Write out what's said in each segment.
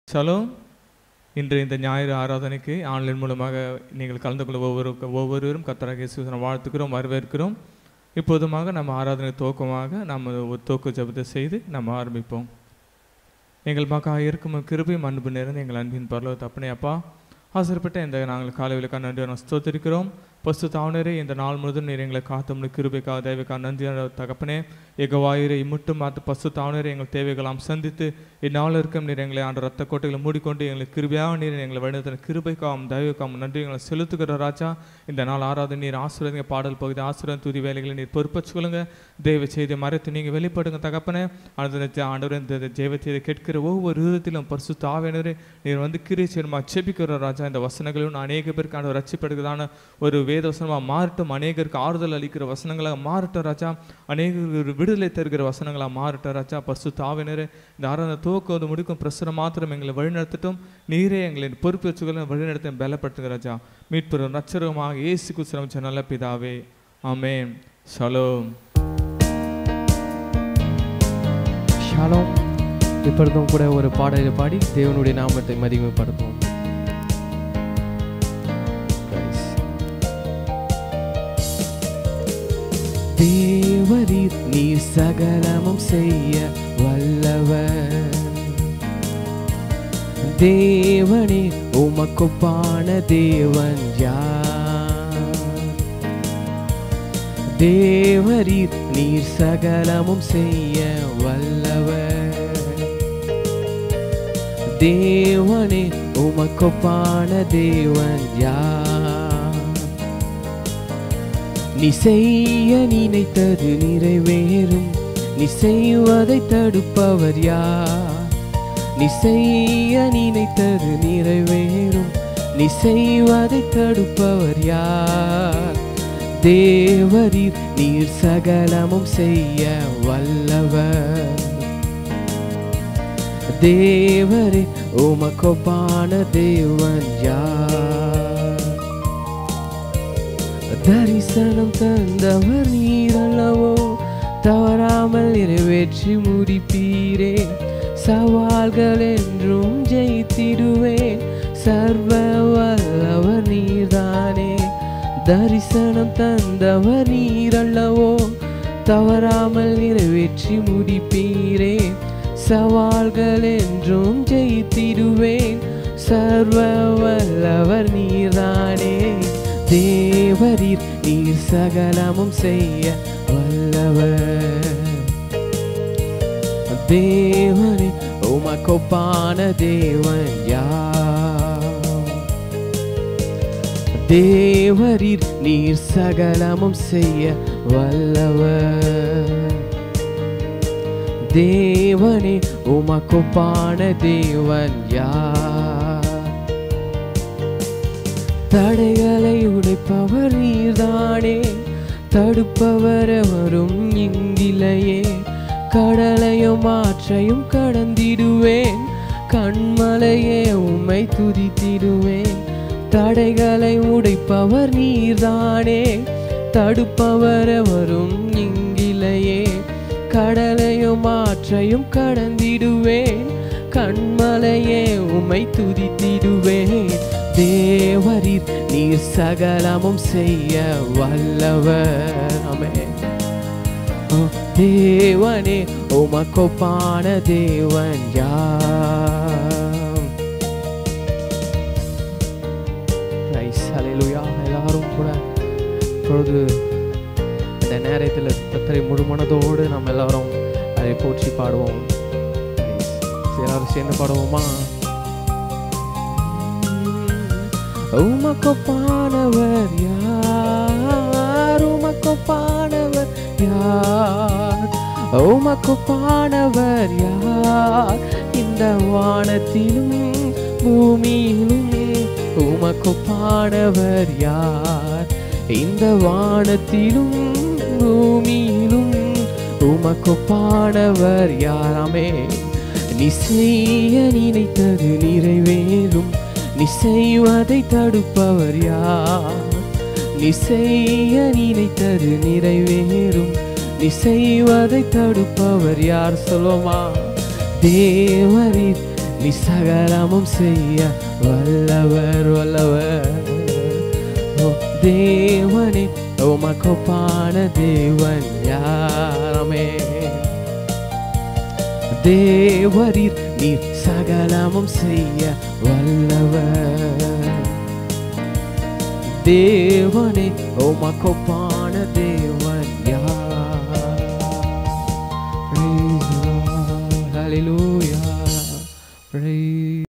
Shalom இன்று இந்த ஞாயிறு ஆராதனைக்கு ஆன்லைன் மூலமாக நீங்கள் கலந்து கொள்ள ஒவ்வொரு ஒவ்வொருவரும் கத்தராக இயேசுவினை வாழ்த்துக்கிறோம் வரவேற்கிறோம் இப்போதுமாக நம்ம ஆராதனை துவக்கமாக நம்ம ஒரு துவக்க ஜெபத்தை செய்து நம்ம ஆரம்பிப்போம் எங்கள் மகா இருக்கும் கிருபையும் அன்பு நிறைந்த எங்கள் அன்பின் பரலோ தப்பனே அப்பா ஆசிரியப்பட்ட இந்த நாங்கள் காலை விளக்கா நன்றி நான் ஸ்தோத்திருக்கிறோம் பசு தாவனரே இந்த நாள் முழுவதும் நீர் எங்களை காத்தமுன்னு கிருபைக்கா தேவைக்கா நன்றி தகப்பனே எகவாயிரை இம்முட்டும் மாத்து பசு தாவனரே எங்கள் தேவைகளாம் சந்தித்து இந்நாள் இருக்கும் நீர் எங்களை ஆண்டு ரத்த கோட்டைகளை மூடிக்கொண்டு எங்களுக்கு கிருபையாக நீர் எங்களை வழிநடத்தின கிருபைக்காம் தயவுக்காம் நன்றி எங்களை செலுத்துகிற ராஜா இந்த நாள் ஆராதனை நீர் ஆசிரியங்க பாடல் பகுதி ஆசிரியர் துதி வேலைகளை நீர் பொறுப்பச்சு கொள்ளுங்க தெய்வ செய்தியை மறைத்து நீங்கள் வெளிப்படுங்க தகப்பனே அந்த ஆண்டவர் இந்த ஜெய்வ செய்தியை கேட்கிற ஒவ்வொரு விதத்திலும் பரிசு தாவினரே நீர் வந்து கிரிச்சேர்மா செபிக்கிற ராஜா இந்த வசனங்களும் அநேக பேருக்கு ஆண்டு ரட்சிப்படுகிறதான ஒரு வேத வசனமாக மாறட்டும் அநேகருக்கு ஆறுதல் அளிக்கிற வசனங்களாக மாறட்டும் ராஜா அநேகருக்கு விடுதலை தருகிற வசனங்களாக மாறட்டும் ராஜா பரிசு தாவினரே இந்த ஆராதனை துவக்குவது முடிக்கும் பிரசுரம் மாத்திரம் எங்களை வழிநடத்தட்டும் நீரே எங்களை பொறுப்பு வச்சுக்கொள்ள வழிநடத்த பலப்படுத்துங்க ராஜா மீட்பெறும் நச்சரகமாக ஏசு குசரம் நல்ல பிதாவே ஆமென் சலோம் ஷாலோம் இப்பொழுதும் கூட ஒரு பாடலை பாடி தேவனுடைய நாமத்தை மதிமைப்படுத்துவோம் Praise. தேவரீர் நீர் சகலமும் செய்ய வல்லவர் தேவனே உமக்குப்பான தேவன் யார் தேவரீர் நீர் சகலமும் செய்ய வல்லவர் தேவனே உமக்கொப்பான தேவன் யார் நீ செய்ய நினைத்தது நிறைவேறும் நீ செய்வதை தடுப்பவர் யார் நீ செய்ய நினைத்தது நிறைவேறும் நீ செய்வதை தடுப்பவர் யார் தேவரீர் நீர் சகலமும் செய்ய வல்லவர் தேவரே உமக்கொப்பான தேவன் யார் தரிசனம் தந்தவர் நீரல்லவோ தவறாமல் நிறைவேற்றி முடிப்பீரே சவால்கள் என்றும் ஜெயித்திடுவேன் சர்வ வல்லவர் நீர்தானே தரிசனம் தந்தவர் நீரல்லவோ தவறாமல் நிறைவேற்றி முடிப்பீரே சவால்கள் என்றும் ஜெயித்திடுவேன் சர்வ வல்லவர் நீர்தானே தேவரீர் நீர் சகலமும் செய்ய வல்லவர் தேவனே உமக்கொப்பான தேவன் யார் தேவரீர் நீர் சகலமும் செய்ய வல்லவர் தேவனே உமக்கொப்பான தேவன் யார் தடைகளை உடைப்பவர் நீர்தானே தடுப்பவர் எவரும் இங்கிலையே கடலையும் ஆற்றையும் கடந்திடுவேன் கண்மலையே உம்மை துதித்திடுவேன் தடைகளை உடைப்பவர் நீர்தானே தடுப்பவர் எவரும் இங்கிலையே கடலையும் ஆற்றையும் கடந்திடுவேன் கண்மலையே உம்மை துதித்திடுவேன் தேவரீர் நீர் சகலமும் செய்ய வல்லவர் ஆமென். ஓ தேவனே உமக்கொப்பான தேவன் யாம் Praise, hallelujah. எல்லாரும் கூட இப்பொழுது இந்த நேரத்தில் கத்தரை முழு மனதோடு நம்ம எல்லாரும் அதை போற்றி பாடுவோம் Praise. எல்லாரும் சேர்ந்து பாடுவோமா உமக்கொப்பானவர் யார் உமக்கொப்பானவர் யார் உமக்கொப்பானவர் யார் இந்த வானத்திலும் பூமியிலும் உமக்கொப்பானவர் யார் இந்த வானத்திலும் பூமியிலும் உமக்கொப்பானவர் யாராமே நீ செய்ய நினைத்தது நிறைவேறும் நீ செய்வதை தடுப்பவர் யார் நீ செய்ய நினைத்தது நிறைவேறும் நீ செய்வதை தடுப்பவர் யார் சொல்லுமா தேவரீர் நீ சகலமும் செய்ய வல்லவர் வல்லவர் ஓ தேவனே உமக்கொப்பான தேவன் யாரமே தேவரீர் நீர் சகலமும் செய்ய வல்லவர் தேவனே உமக்கொப்பான தேவன் யார் Praise the Lord. Hallelujah. Praise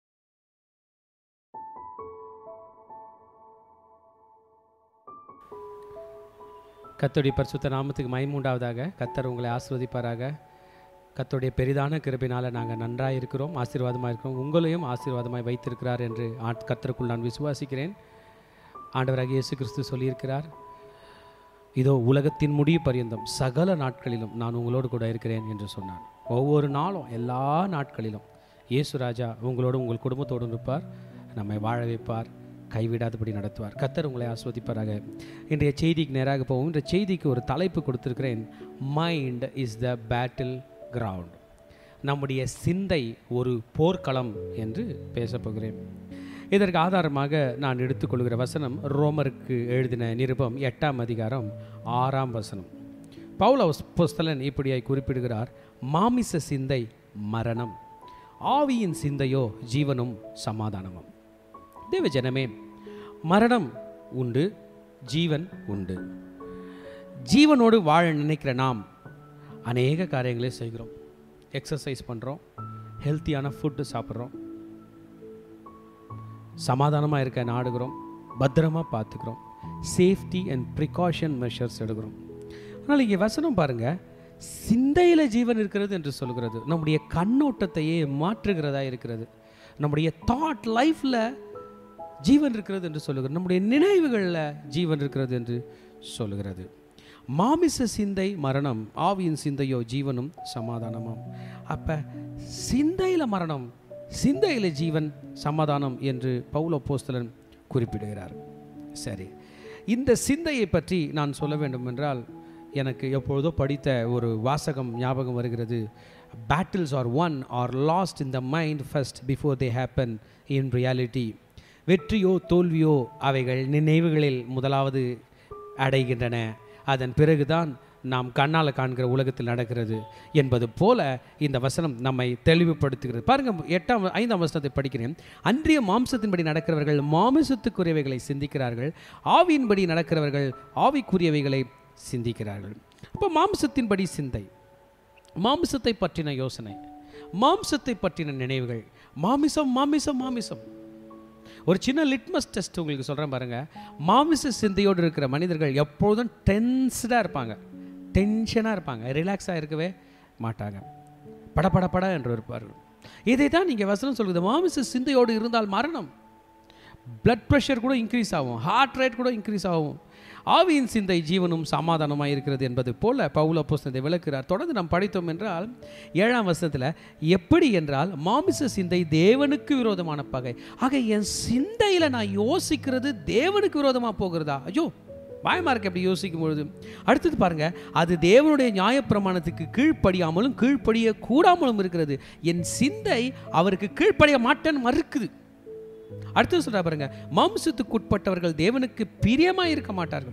கர்த்தருடைய பரிசுத்த நாமத்துக்கு மைமூண்டாவதாக கத்தர் உங்களை ஆசீர்வதிப்பாராக கர்த்தருடைய பெரிதான கிருபினால் நாங்கள் நன்றாக இருக்கிறோம் ஆசீர்வாதமாக இருக்கிறோம் உங்களையும் ஆசீர்வாதமாய் வைத்திருக்கிறார் என்று ஆட் கர்த்தருக்குள் நான் விசுவாசிக்கிறேன் ஆண்டவராகிய இயேசு கிறிஸ்து சொல்லியிருக்கிறார் இதோ உலகத்தின் முடிவு பரியந்தம் சகல நாட்களிலும் நான் உங்களோடு கூட இருக்கிறேன் என்று சொன்னான் ஒவ்வொரு நாளும் எல்லா நாட்களிலும் இயேசு ராஜா உங்களோடு உங்கள் குடும்பத்தோடு இருப்பார் நம்மை வாழ வைப்பார் கைவிடாதபடி நடத்துவார் கத்தர் உங்களை ஆஸ்வதிப்பாராக இன்றைய செய்திக்கு நேராக போவோம் இன்றைய செய்திக்கு ஒரு தலைப்பு கொடுத்திருக்கிறேன் mind is the battleground நம்முடைய சிந்தை ஒரு போர்க்களம் என்று பேசப் போகிறேன் இதற்கு ஆதாரமாக நான் எடுத்துக்கொள்கிற வசனம் ரோமருக்கு எழுதின நிருபம் எட்டாம் அதிகாரம் ஆறாம் வசனம் பவுல புஸ்தலன் இப்படியாய் குறிப்பிடுகிறார் மாமிச சிந்தை மரணம் ஆவியின் சிந்தையோ ஜீவனும் சமாதானமும் தேவ ஜனமே மரணம் உண்டு ஜீவன் உண்டு ஜீவனோடு வாழ நினைக்கிற நாம் அநேக காரியங்களை செய்கிறோம் எக்ஸசைஸ் பண்ணுறோம் ஹெல்த்தியான ஃபுட்டு சாப்பிட்றோம் சமாதானமாக இருக்க நாடுகிறோம் பத்திரமா பார்த்துக்கிறோம் சேஃப்டி அண்ட் ப்ரிகாஷன் மெஷர்ஸ் எடுக்கிறோம் ஆனால் இங்கே வசனம் பாருங்க சிந்தையில் ஜீவன் இருக்கிறது என்று சொல்கிறது நம்முடைய கண்ணோட்டத்தையே மாற்றுகிறதா இருக்கிறது நம்முடைய தாட் லைஃப்பில் ஜீவன் இருக்கிறது என்று சொல்லுகிறது நம்முடைய நினைவுகளில் ஜீவன் இருக்கிறது என்று சொல்லுகிறது மாமிச சிந்தை மரணம் ஆவியின் சிந்தையோ ஜீவனும் சமாதானமும் அப்போ சிந்தையில் மரணம் சிந்தையில் ஜீவன் சமாதானம் என்று பவுல போஸ்தலன் குறிப்பிடுகிறார் சரி இந்த சிந்தையை பற்றி நான் சொல்ல வேண்டும் என்றால் எனக்கு எப்பொழுதோ படித்த ஒரு வாசகம் ஞாபகம் வருகிறது battles are won are lost in the mind first before they happen in reality வெற்றியோ தோல்வியோ அவைகள் நினைவுகளில் முதலாவது அடைகின்றன அதன் பிறகுதான் நாம் கண்ணால் காண்கிற உலகத்தில் நடக்கிறது என்பது போல இந்த வசனம் நம்மை தெளிவுபடுத்துகிறது பாருங்க எட்டாம் ஐந்தாம் வசனத்தை படிக்கிறேன் அன்றைய மாம்சத்தின்படி நடக்கிறவர்கள் மாமிசத்துக்குரியவைகளை சிந்திக்கிறார்கள் ஆவியின்படி நடக்கிறவர்கள் ஆவிக்குரியவைகளை சிந்திக்கிறார்கள் அப்போ மாம்சத்தின்படி சிந்தை மாமிசத்தை பற்றின யோசனை மாம்சத்தை பற்றின நினைவுகள் மாமிசம் மாமிசம் மாமிசம் ஒரு சின்ன லிட்மஸ் டெஸ்ட் உங்களுக்கு சொல்கிறேன் பாருங்கள் மாமிச சிந்தையோடு இருக்கிற மனிதர்கள் எப்பொழுதும் டென்ஸ்டாக இருப்பாங்க டென்ஷனாக இருப்பாங்க ரிலாக்ஸாக இருக்கவே மாட்டாங்க பட பட பட என்று இருப்பார்கள் இதை தான் நீங்கள் வசனம் சொல்லுது மாமிச சிந்தையோடு இருந்தால் மரணம் பிளட் ப்ரெஷர் கூட இன்க்ரீஸ் ஆகும் ஹார்ட் ரேட் கூட இன்க்ரீஸ் ஆகும் ஆவியின் சிந்தை ஜீவனும் சமாதானமாக இருக்கிறது என்பது போல பவுல புஸ்தத்தை விளக்குகிறார் தொடர்ந்து நாம் படித்தோம் என்றால் ஏழாம் வருஷத்தில் எப்படி என்றால் மாமிச சிந்தை தேவனுக்கு விரோதமான பகை ஆக என் சிந்தையில் நான் யோசிக்கிறது தேவனுக்கு விரோதமாக போகிறதா ஐயோ பயமா இருக்கு அப்படி யோசிக்கும் பொழுது அடுத்தது பாருங்க அது தேவனுடைய நியாயப்பிரமாணத்துக்கு கீழ்ப்படியாமலும் கீழ்ப்படிய கூடாமலும் இருக்கிறது என் சிந்தை அவருக்கு கீழ்ப்படிய மாட்டேன்னு மறுக்குது அடுத்து சொல்ற பாருங்க மாம்சத்துக்கு உட்பட்டவர்கள் தேவனுக்கு பிரியமா இருக்க மாட்டார்கள்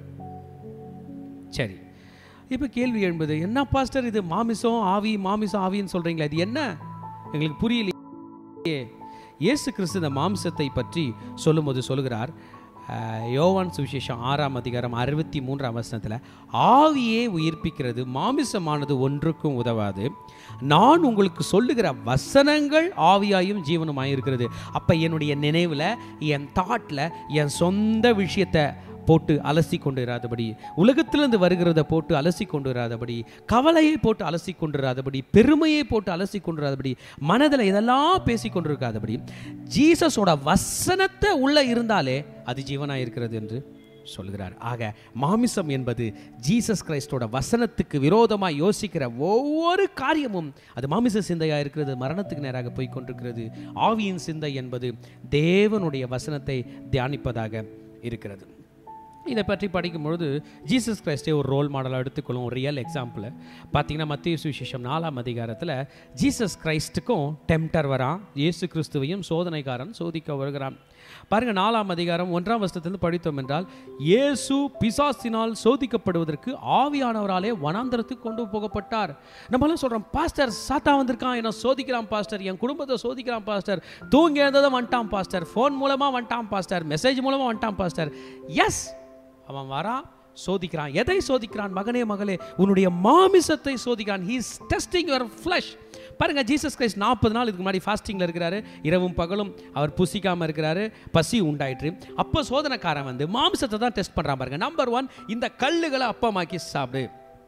சரி இப்போ கேள்வி எழும்புது என்ன பாஸ்டர் இது மாமிசம் ஆவி மாமிசம் ஆவின்னு சொல்றீங்களா இது என்ன எங்களுக்கு புரியலையே இயேசு கிறிஸ்து இந்த மாம்சத்தை பற்றி சொல்லும்போது சொல்லுகிறார் அஹ், யோவான் சுவிசேஷம் ஆறாம் அதிகாரம் அறுபத்தி மூன்றாம் வசனத்தில் ஆவியே உயிர்ப்பிக்கிறது மாமிசமானது ஒன்றுக்கும் உதவாது நான் உங்களுக்கு சொல்லுகிற வசனங்கள் ஆவியாயும் ஜீவனுமாயும் இருக்கிறது அப்போ என்னுடைய நினைவில் என் தாட்டில் என் சொந்த விஷயத்தை போட்டு அலசி கொண்டு இராதபடி உலகத்திலிருந்து வருகிறத போட்டு அலசி கொண்டு இராதபடி கவலையை போட்டு அலசி கொண்டு இராதபடி பெருமையை போட்டு அலசி கொண்டு இராதபடி மனதில் இதெல்லாம் பேசி கொண்டு இருக்காதபடி ஜீசஸோட வசனத்தை உள்ள இருந்தாலே அது ஜீவனாக இருக்கிறது என்று சொல்கிறார் ஆக மாமிசம் என்பது ஜீசஸ் கிரைஸ்டோட வசனத்துக்கு விரோதமாக யோசிக்கிற ஒவ்வொரு காரியமும் அது மாமிச சிந்தையாக இருக்கிறது மரணத்துக்கு நேராக போய் கொண்டிருக்கிறது ஆவியின் சிந்தை என்பது தேவனுடைய வசனத்தை தியானிப்பதாக இருக்கிறது இதை பற்றி படிக்கும்பொழுது ஜீசஸ் கிரைஸ்டே ஒரு ரோல் மாடலாக எடுத்துக்கொள்ளும் ஒரு ரியல் எக்ஸாம்பிள் பார்த்தீங்கன்னா மத்திய சுவிசேஷம் நாலாம் அதிகாரத்தில் ஜீசஸ் கிரைஸ்ட்டுக்கும் டெம்டர் வரான் இயேசு கிறிஸ்துவையும் சோதனைக்காரன் சோதிக்க வருகிறான் பாருங்க நாலாம் அதிகாரம் ஒன்றாம் வருஷத்திலிருந்து படித்தோம் என்றால் இயேசு பிசாசினால் சோதிக்கப்படுவதற்கு ஆவியானவராலே வனாந்தரத்துக்கு கொண்டு போகப்பட்டார் நம்மளாம் சொல்கிறோம் பாஸ்டர் சாத்தா வந்திருக்கான் என்ன சோதிக்கிறான் பாஸ்டர் என் குடும்பத்தை சோதிக்கிறான் பாஸ்டர் தூங்கி எழுந்ததும் வந்துட்டான் பாஸ்டர் ஃபோன் மூலமாக வந்துட்டான் பாஸ்டர் மெசேஜ் மூலமாக வந்துட்டான் பாஸ்டர் எஸ் அவன் வரான் சோதிக்கிறான் எதை சோதிக்கிறான் மகனே மகளே உன்னுடைய மாமிசத்தை சோதிக்கிறான் ஹீஸ் டெஸ்டிங் யுவர் ஃப்ளஷ் பாருங்க ஜீசஸ் கிரைஸ்ட் நாற்பது நாள் இதுக்கு முன்னாடி ஃபாஸ்டிங்கில் இருக்கிறாரு இரவும் பகலும் அவர் புசிக்காமல் இருக்கிறாரு பசி உண்டாயிற்று அப்போ சோதனைக்காரன் வந்து மாமிசத்தை தான் டெஸ்ட் பண்ணுறான் பாருங்க நம்பர் ஒன் இந்த கல்லுகளை அப்பமாக்கி சாப்பிடு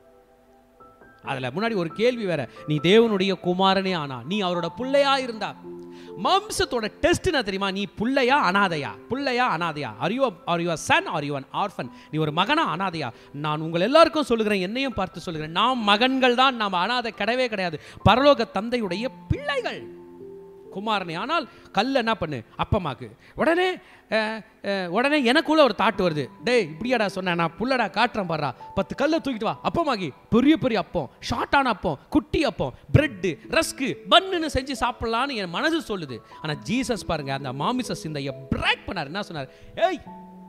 அதில் முன்னாடி ஒரு கேள்வி வேற நீ தேவனுடைய குமாரனே ஆனா நீ அவரோட புள்ளையா இருந்தா மாம்சத்தோட டெஸ்ட் என்ன தெரியுமா நீ புள்ளையா அனாதையா புள்ளையா அனாதையா are you are you son are you an orphan நீ ஒரு மகனா அனாதையா நான் உங்கள் எல்லாருக்கும் சொல்லுகிறேன் என்னையும் பார்த்து சொல்லுகிறேன் நாம் மகன்கள் தான் நாம் அனாதை கிடையவே கிடையாது பரலோக தந்தையுடைய பிள்ளைகள் குமாரனே ஆனால் கல் என்ன பண்ணு அப்பமாக்கு உடனே அஹ், அஹ், உடனே எனக்குள்ள ஒரு தாட்டு வருது டேய் இப்படியாடா சொன்னேன் நான் புள்ளடா காட்டுறேன் பாடுறா பத்து கல்லை தூக்கிட்டு வா அப்பமாகி பெரிய பெரிய அப்பம் ஷார்ட்டான அப்பம் குட்டி அப்பம் பிரெட்டு ரஸ்க்கு பன்னுன்னு செஞ்சு சாப்பிடலான்னு என் மனசு சொல்லுது ஆனால் ஜீசஸ் பாருங்க அந்த மாமிச சிந்தையை பிரேக் பண்ணார் என்ன சொன்னார் ஏய்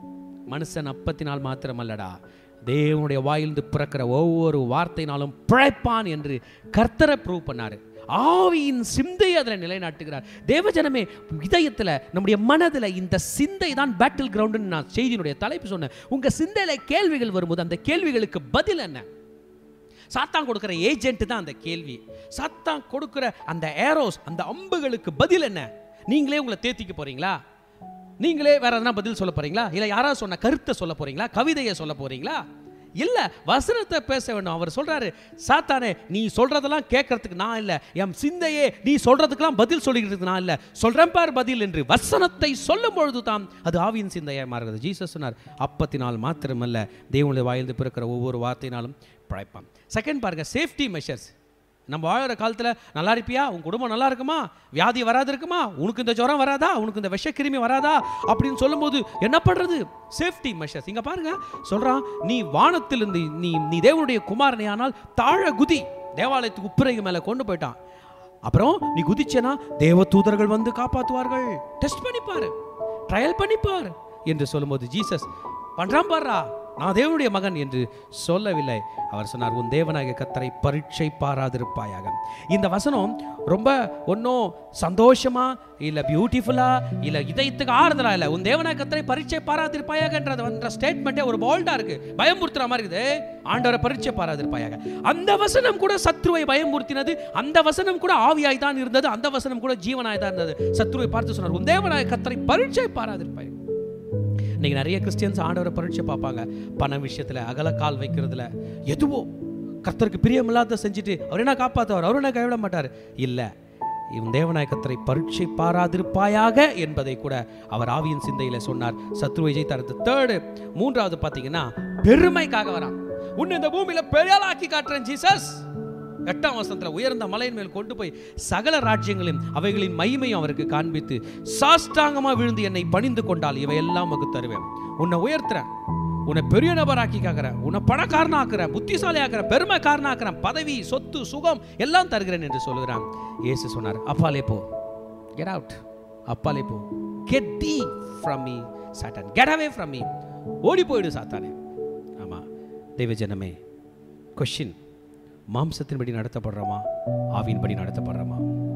மனுஷன் அப்பத்தினால் மாத்திரமல்லடா தேவனுடைய வாயிலிருந்து பிறக்கிற ஒவ்வொரு வார்த்தையினாலும் பிழைப்பான் என்று கர்த்தரை ப்ரூவ் பண்ணாரு ஆவியின் சிந்தையை அதில் நிலைநாட்டுகிறார் தேவஜனமே இதயத்தில் நம்முடைய மனதில் இந்த சிந்தை தான் பேட்டில் கிரவுண்டுன்னு நான் செய்தியினுடைய தலைப்பு சொன்னேன் உங்கள் சிந்தையில் கேள்விகள் வரும்போது அந்த கேள்விகளுக்கு பதில் என்ன சாத்தான் கொடுக்கிற ஏஜென்ட் தான் அந்த கேள்வி சாத்தான் கொடுக்கிற அந்த ஏரோஸ் அந்த அம்புகளுக்கு பதில் என்ன நீங்களே உங்களை தேத்திக்க போறீங்களா நீங்களே வேற எதனா பதில் சொல்ல போறீங்களா இல்ல யாராவது சொன்ன கருத்தை சொல்ல போறீங்களா கவிதையை சொல்ல போறீங்களா இல்ல வசனத்தை பேச வேண்டும் அவர் சொல்றாரு சாத்தானே நீ சொல்றதெல்லாம் கேட்கறதுக்கு நான் இல்ல என் சிந்தையே நீ சொல்றதுக்கெல்லாம் பதில் சொல்லிக்கிறதுக்கு நான் இல்ல சொல்றேன் பார் பதில் என்று வசனத்தை சொல்லும் பொழுது தான் அது ஆவியின் சிந்தையை மாறுகிறது ஜீசஸ் சொன்னார் அப்பத்தினால் மாத்திரமல்ல தேவனுடைய வாயிலிருந்து பிறக்கிற ஒவ்வொரு வார்த்தையினாலும் பிழைப்பான் செகண்ட் பாருங்க சேஃப்டி மெஷர்ஸ் நம்ம வாழற காலத்தில் நல்லா இருப்பியா உன் குடும்பம் நல்லா இருக்குமா வியாதி வராது இருக்குமா உனக்கு இந்த ஜுரம் வராதா உனக்கு இந்த விஷக்கிருமி வராதா அப்படின்னு சொல்லும்போது என்ன பண்றது சேஃப்டி மெஷர்ஸ் இங்க பாருங்க சொல்றான் நீ வானத்திலிருந்து நீ நீ தேவனுடைய குமாரனே ஆனால் தாழ குதி தேவாலயத்துக்கு உப்புரைக்கு மேலே கொண்டு போயிட்டான் அப்புறம் நீ குதிச்சேனா தேவ தூதர்கள் வந்து காப்பாற்றுவார்கள் டெஸ்ட் பண்ணிப்பாரு ட்ரையல் பண்ணிப்பார் என்று சொல்லும்போது ஜீசஸ் பண்றான் பாருடா நான் தேவனுடைய மகன் என்று சொல்லவில்லை அவர் சொன்னார் உன் தேவனாகிய கத்தரை பரீட்சை பாராதிருப்பாயாக இந்த வசனம் ரொம்ப ஒன்றும் சந்தோஷமா இல்லை பியூட்டிஃபுல்லா இல்லை இதயத்துக்கு ஆறுதலா இல்லை உன் தேவனாய கத்தரை பரீட்சை பாராதிருப்பாயாகன்றது வந்த ஸ்டேட்மெண்ட்டே ஒரு போல்டா இருக்கு பயமுறுத்துற மாதிரி இருக்குது ஆண்டவரை பரீட்சை பாராதிருப்பாயாக அந்த வசனம் கூட சத்ருவை பயமுறுத்தினது அந்த வசனம் கூட ஆவியாய் தான் இருந்தது அந்த வசனம் கூட ஜீவனாய் தான் இருந்தது சத்ருவை பார்த்து சொன்னார் உன் தேவனாய கத்தரை பரீட்சை பாராதிருப்பாயாக இன்னைக்கு நிறைய கிறிஸ்டியன்ஸ் ஆண்டவரை பரீட்சை பார்ப்பாங்க பண விஷயத்தில் அகலக்கால் வைக்கிறதுல எதுவோ கர்த்தருக்கு பிரியமில்லாத செஞ்சுட்டு அவர் என்ன காப்பாற்றுவார் அவர் என்ன கைவிட மாட்டார் இல்லை இவன் தேவனாய கர்த்தரை பரீட்சை பாராதிருப்பாயாக என்பதை கூட அவர் ஆவியின் சிந்தையில சொன்னார் சத்ருவை ஜெயித்தார் தேர்டு மூன்றாவது பார்த்தீங்கன்னா பெருமைக்காக வரான் உன்னை இந்த பூமியில பெரியாளாக்கி காட்டுறேன் ஜீசஸ் எட்டாம் வசனத்தில் உயர்ந்த மலையின் மேல் கொண்டு போய் சகல ராஜ்யங்களையும் அவைகளின் மகிமையும் அவருக்கு காண்பித்து சாஷ்டாங்கமா விழுந்து என்னை பணிந்து கொண்டால் இவையெல்லாம் உமக்கு தருவேன் உன்னை உயர்த்துறேன் உன்னை பெரிய நபராக்கி காக்கிறேன் உன்னை பணக்காரனா ஆக்குறேன் புத்திசாலி ஆக்குறேன் பெருமைக்காரனா ஆக்குறேன் பதவி சொத்து சுகம் எல்லாம் தருகிறேன் என்று சொல்லுகிறான் இயேசு சொன்னார் அப்பாலே போ கெட் அவுட் அப்பாலே போ get thee from me Satan get away from me ஓடி போயிடு சாத்தானே ஆமா தெய்வ ஜனமே கொஷின் மாம்சத்தின்படி நடத்தப்படுறோமா ஆவியின்படி நடத்தப்படுறோமா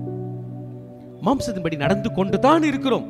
மாம்சத்தின்படி நடந்து கொண்டு தான் இருக்கிறோம்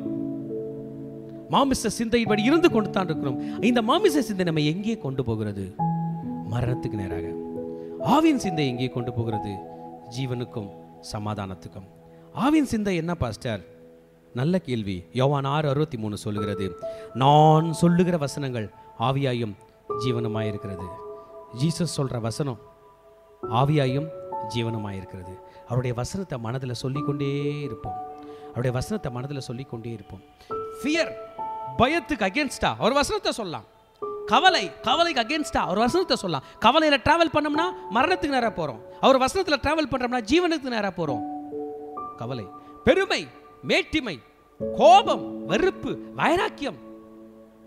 மாமிச சிந்தையின்படி இருந்து கொண்டு தான் இருக்கிறோம் இந்த மாமிச சிந்தை நம்ம எங்கே கொண்டு போகிறது மரணத்துக்கு நேராக ஆவின் சிந்தை எங்கே கொண்டு போகிறது ஜீவனுக்கும் சமாதானத்துக்கும் ஆவின் சிந்தை என்ன பாஸ்டர் நல்ல கேள்வி யோவான் ஆறு அறுபத்தி மூணு சொல்லுகிறது நான் சொல்லுகிற வசனங்கள் ஆவியாயும் ஜீவனுமாயிருக்கிறது ஜீசஸ் சொல்ற வசனம் ஆவியாயும் ஜீவனுமாயிருக்கிறது அவருடைய வசனத்தை மனதில் சொல்லிக்கொண்டே இருப்போம் அவருடைய வசனத்தை மனதில் சொல்லிக்கொண்டே இருப்போம் ஃபியர் பயத்துக்கு அகேன்ஸ்டா அவர் வசனத்தை சொல்லலாம் கவலை கவலைக்கு அகேன்ஸ்டா அவர் வசனத்தை சொல்லலாம் கவலையில் டிராவல் பண்ணோம்னா மரணத்துக்கு நேராக போகிறோம் அவர் வசனத்தில் டிராவல் பண்ணுறோம்னா ஜீவனுக்கு நேராக போகிறோம் கவலை பெருமை மேட்டிமை கோபம் வெறுப்பு வைராக்கியம்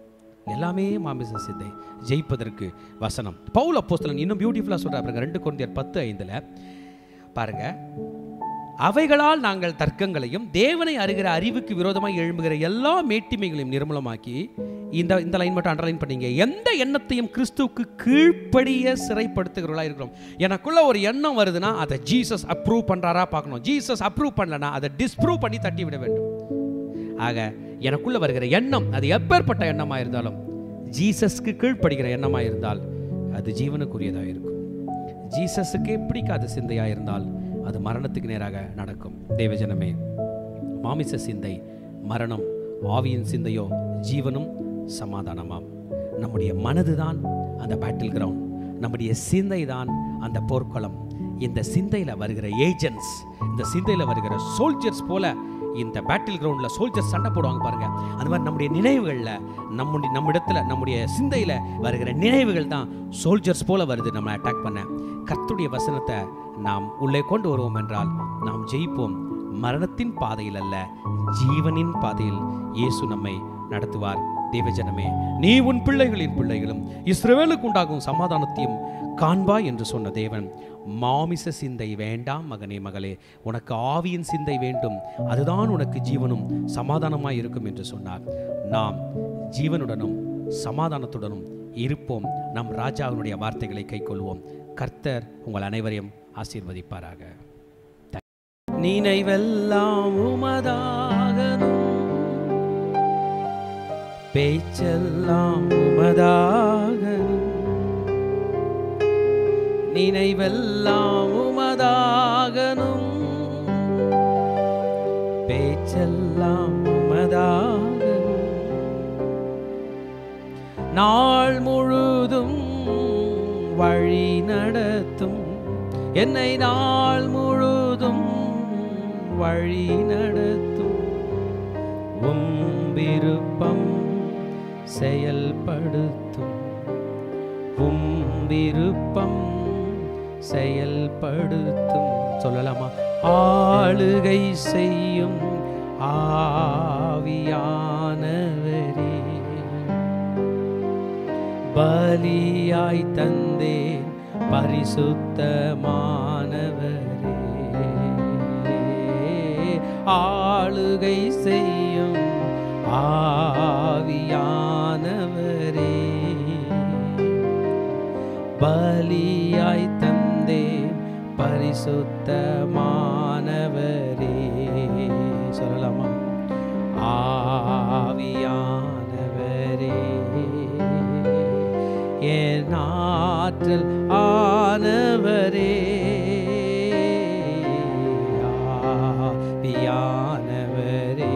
எல்லாமே மாமிச சிந்தை ஜெயிப்பதற்கு வசனம் பவுல் அப்போஸ்தலன் இன்னும் பியூட்டிஃபுல்லாக சொல்கிறார் பாருங்க ரெண்டு குழந்தையர் பத்து ஐந்தில் பாருங்க அவைகளால் நாங்கள் தர்க்கங்களையும் தேவனை அறிகிற அறிவுக்கு விரோதமாக எழும்புகிற எல்லா மேட்டிமைகளையும் நிர்மூலமாக்கி இந்த இந்த லைன் மட்டும் அண்டர்லைன் பண்ணீங்க எந்த எண்ணத்தையும் கிறிஸ்துவுக்கு கீழ்ப்படிய சிறைப்படுத்துகிறவர்களா இருக்கிறோம் எனக்குள்ள ஒரு எண்ணம் வருதுன்னா அதை ஜீசஸ் அப்ரூவ் பண்றாரா பார்க்கணும் ஜீசஸ் அப்ரூவ் பண்ணலனா அதை டிஸ்ப்ரூவ் பண்ணி தட்டி விட வேண்டும் ஆக எனக்குள்ள வருகிற எண்ணம் அது எப்பேற்பட்ட எண்ணமாக இருந்தாலும் ஜீசஸ்க்கு கீழ்ப்படுகிற எண்ணமாக இருந்தால் அது ஜீவனுக்குரியதாக இருக்கும் ஜீசஸுக்கே பிடிக்காத சிந்தையாக இருந்தால் அது மரணத்துக்கு நேராக நடக்கும் தேவஜனமே மாமிச சிந்தை மரணம் ஆவியின் சிந்தையோ ஜீவனும் சமாதானமாம் நம்முடைய மனதுதான் அந்த பேட்டில் கிரவுண்ட் நம்முடைய சிந்தை தான் அந்த போர்க்களம் இந்த சிந்தையில் வருகிற ஏஜென்ட்ஸ் இந்த சிந்தையில் வருகிற சோல்ஜர்ஸ் போல இந்த பேட்டில் கிரவுண்டில் சோல்ஜர்ஸ் சண்டை போடுவாங்க பாருங்க அந்த மாதிரி நம்முடைய நினைவுகளில் நம்முடைய நம்மிடத்தில் நம்முடைய சிந்தையில் வருகிற நினைவுகள் தான் சோல்ஜர்ஸ் போல வருது நம்மளை அட்டாக் பண்ண கர்த்துடைய வசனத்தை நாம் உள்ளே கொண்டு வருவோம் என்றால் நாம் ஜெயிப்போம் மரணத்தின் பாதையில் அல்ல ஜீவனின் பாதையில் இயேசு நம்மை நடத்துவார் தேவஜனமே நீ உன் பிள்ளைகளின் பிள்ளைகளும் இஸ்ரவேலுக்கு உண்டாகும் சமாதானத்தையும் காண்பாய் என்று சொன்ன தேவன் மாமிச சிந்தை வேண்டாம் மகனே மகளே உனக்கு ஆவியின் சிந்தை வேண்டும் அதுதான் உனக்கு ஜீவனும் சமாதானமாய் இருக்கும் என்று சொன்னார் நாம் ஜீவனுடனும் சமாதானத்துடனும் இருப்போம் நம் ராஜாவினுடைய வார்த்தைகளை கைக்கொள்வோம் கர்த்தர் உங்கள் அனைவரையும் ஆசீர்வதிப்பாராக நினைவெல்லாம் உமதாகனும் பேச்செல்லாம் உமதாகனும் நினைவெல்லாம் உமதாகனும் பேச்செல்லாம் உமதாகனும் நாள் முழுதும் வழி நடத்தும் என்னை நாள் முழுதும் வழி நடத்தும் உம் விருப்பம் செயல்படுத்தும் உம் விருப்பம் செயல்படுத்தும் சொல்லலாமா ஆளுகை செய்யும் ஆவியானவரே பலியாய் தந்தேன் பரிசுத்தமானவரே ஆளுகை செய்யும் ஆவியானவரே பலியாய் தந்தேன் பரிசுத்தமானவரே சொல்லலாமா ஆவியானவரே என் ஆற்றல் ஆனவரே ஆவியானவரே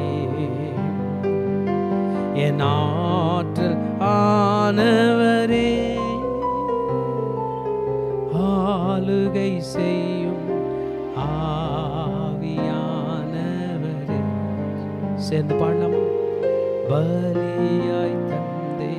என் ஆற்றல் ஆனவரே ஆளுகை செய்யும் ஆவியானவரே சேர்ந்து பாடலாம் பலியாய் தந்தே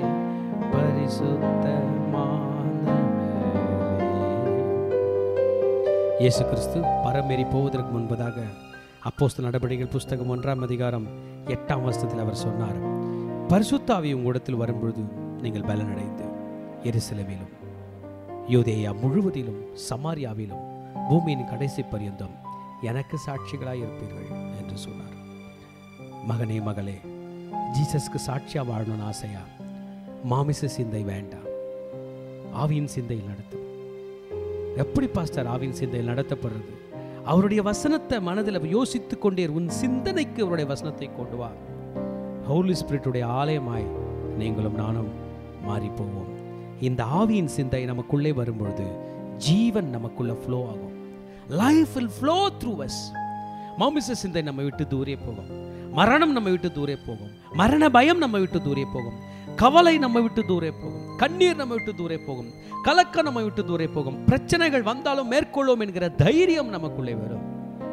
பரிசுத்தமானவரே இயேசு கிறிஸ்து பரமேறி போவதற்கு முன்பதாக அப்போஸ்தல நடவடிக்கைகள் புஸ்தகம் ஒன்றாம் அதிகாரம் எட்டாம் வருஷத்தில் அவர் சொன்னார் பரிசுத்தாவி உங்களிடத்தில் வரும்பொழுது நீங்கள் பலனடைந்து எருசலேமிலும் யூதேயா முழுவதிலும் சமாரியாவிலும் பூமியின் கடைசி பரியந்தம் எனக்கு சாட்சிகளாய் இருப்பீர்கள் என்று சொன்னார் மகனே மகளே ஜீசஸ்க்கு சாட்சியா வாழணும்னு ஆசையா மாமிச சிந்தை வேண்டாம் ஆவியின் சிந்தையில் நடத்தும் எப்படி பாஸ்டர் ஆவின் சிந்தையில் நடத்தப்படுறது அவருடைய வசனத்தை மனதில் யோசித்து கொண்டே இரு. உன் சிந்தனைக்கு அவருடைய வசனத்தை கொண்டு வா ஹோலி ஸ்பிரிட்டுடைய ஆலயமாய் நீங்களும் நானும் மாறி போவோம் இந்த ஆவியின் சிந்தை நமக்குள்ளே வரும்பொழுது ஜீவன் நமக்குள்ள ஃப்ளோ ஆகும் life will flow through us மாமிச சிந்தை நம்ம விட்டு தூரே போகும் மரணம் நம்ம விட்டு தூரே போகும் மரண பயம் நம்ம விட்டு தூரே போகும் கவலை நம்ம விட்டு தூரே போகும் கண்ணீர் நம்ம விட்டு தூரே போகும் கலக்கம் நம்ம விட்டு தூரே போகும் பிரச்சனைகள் வந்தாலும் மேற்கொள்ளும் என்கிற தைரியம் நமக்குள்ளே வரும்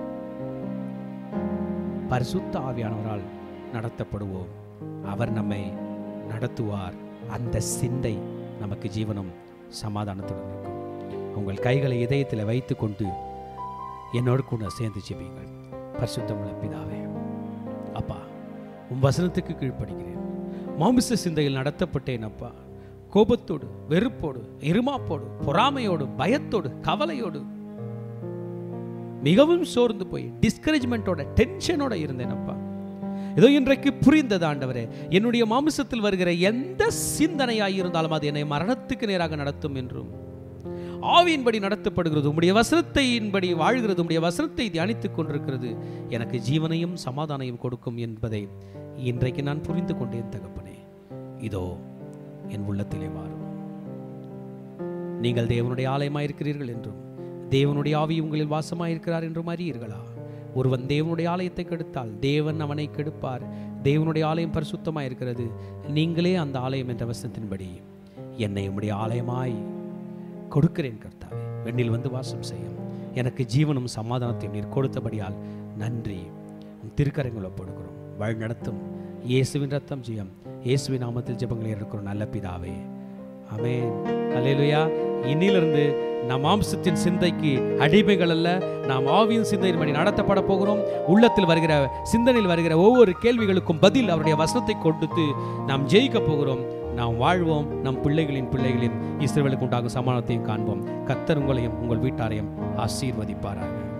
பரிசுத்த ஆவியானவரால் நடத்தப்படுவோம் அவர் நம்மை நடத்துவார் அந்த சிந்தை நமக்கு ஜீவனும் சமாதானத்துடன் இருக்கும் உங்கள் கைகளை இதயத்தில் வைத்துக்கொண்டு என்னோடு கூட சேர்ந்து ஜெபிங்கள் பரிசுத்தமுள்ள பிதாவே அப்பா உம் வசனத்துக்கு கீழ்ப்படுகிறேன் மாமிச சிந்தையில் நடத்தப்பட்டேன் அப்பா கோபத்தோடு வெறுப்போடு இருமாப்போடு பொறாமையோடு பயத்தோடு கவலையோடு மிகவும் சோர்ந்து போய் டிஸ்கரேஜ்மெண்ட்டோட டென்ஷனோட இருந்தேன் அப்பா ஏதோ இன்றைக்கு புரிந்தது ஆண்டவரே என்னுடைய மாமிசத்தில் வருகிற எந்த சிந்தனையாய் இருந்தாலும் அது என்னை மரணத்துக்கு நேராக நடத்தும் என்றும் ஆவியின்படி நடத்தப்படுகிறது உம்முடைய வசனத்தையின்படி வாழ்கிறது உம்முடைய வசனத்தை தியானித்துக் கொண்டிருக்கிறது எனக்கு ஜீவனையும் சமாதானையும் கொடுக்கும் என்பதை இன்றைக்கு நான் புரிந்து கொண்டேன் தகப்பனே இதோ என் உள்ளத்திலே வாரும் நீங்கள் தேவனுடைய ஆலயமாயிருக்கிறீர்கள் என்றும் தேவனுடைய ஆவி உங்களில் வாசமாயிருக்கிறார் என்றும் அறியீர்களா ஒருவன் தேவனுடைய ஆலயத்தை கெடுத்தால் தேவன் அவனை கெடுப்பார் தேவனுடைய ஆலயம் பரிசுத்தமாய் இருக்கிறது நீங்களே அந்த ஆலயம் என்ற வசனத்தின்படி என்னை உம்முடைய ஆலயமாய் கொடுக்கிறேன் கர்த்தாவே வெண்ணில் வந்து வாசம் செய்யும் எனக்கு ஜீவனும் சமாதானத்தையும் நீர் கொடுத்தபடியால் நன்றி உம் திருக்கரங்களை ஒப்படுகிறோம் வழி நடத்தும் இயேசுவின் ரத்தம் ஜெயம் இயேசுவின் நாமத்தில் ஜெபங்களை இருக்கிறோம் நல்ல பிதாவே ஆமென் அல்லேலூயா இன்னிலிருந்து நாம் மாம்சத்தின் சிந்தைக்கு அடிமைகள் அல்ல நாம் ஆவியின் சிந்தையின்படி நடத்தப்பட போகிறோம் உள்ளத்தில் வருகிற சிந்தனையில் வருகிற ஒவ்வொரு கேள்விகளுக்கும் பதில் அவருடைய வசனத்தை கொடுத்து நாம் ஜெயிக்க போகிறோம் நாம் வாழ்வோம் நம் பிள்ளைகளின் பிள்ளைகளின் இஸ்ரவேலுக்கு உண்டாகும் சமாதானத்தையும் காண்போம் கத்தர் உங்களையும் உங்கள் வீட்டாரையும் ஆசீர்வதிப்பாராக